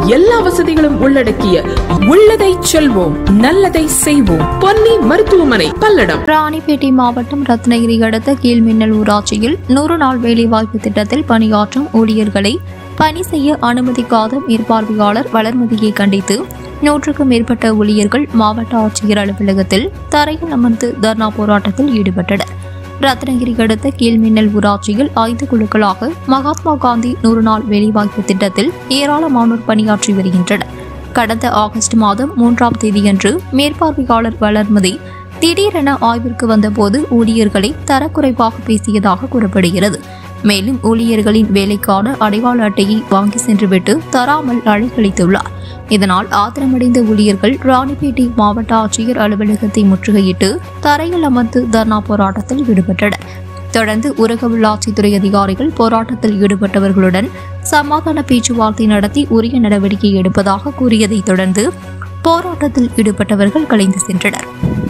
எல்லா வசதிகளும் உள்ளடக்கிய உள்ளதை செல்வோம் நல்லதை செய்வோம் பொன்னி மருத்துவமனை பல்லடம் ராணிப்பேட்டை மாவட்டம் ரத்னகிரி அடுத்த கீழ்மின்னல் ஊராட்சியில் நூறு நாள் வேலைவாய்ப்பு திட்டத்தில் பணியாற்றும் ஊழியர்களை பணி செய்ய அனுமதிக்காத மேற்பார்வையாளர் வளர்மதியை கண்டித்து நூற்றுக்கும் மேற்பட்ட ஊழியர்கள் மாவட்ட ஆட்சியர் அலுவலகத்தில் தரையில் அமர்ந்து தர்ணா போராட்டத்தில் ஈடுபட்டனர் ரத்னகிரி அடுத்த கீழ்மின்னல் ஊராட்சியில் ஐந்து குழுக்களாக மகாத்மா காந்தி நூறு நாள் வேலைவாய்ப்பு திட்டத்தில் ஏராளமானோர் பணியாற்றி வருகின்றனர் கடந்த ஆகஸ்ட் மாதம் மூன்றாம் தேதியன்று மேற்பார்வையாளர் வளர்மதி திடீரென ஆய்விற்கு வந்தபோது ஊழியர்களை தரக்குறைவாக பேசியதாக கூறப்படுகிறது மேலும் ஊழியர்களின் வேலைக்கான அடையாள அட்டையை வாங்கி சென்றுவிட்டு தராமல் அழைக்கழித்துள்ளார் இதனால் ஆத்திரமடைந்த ஊழியர்கள் ராணிப்பேட்டை மாவட்ட ஆட்சியர் அலுவலகத்தை முற்றுகையிட்டு தரையில் அமர்ந்து தர்ணா போராட்டத்தில் ஈடுபட்டனர் தொடர்ந்து ஊரக உள்ளாட்சித்துறை அதிகாரிகள் போராட்டத்தில் ஈடுபட்டவர்களுடன் சமாதான பேச்சுவார்த்தை நடத்தி உரிய நடவடிக்கை எடுப்பதாக கூறியதைத் தொடர்ந்து போராட்டத்தில் ஈடுபட்டவர்கள் கலைந்து சென்றனர்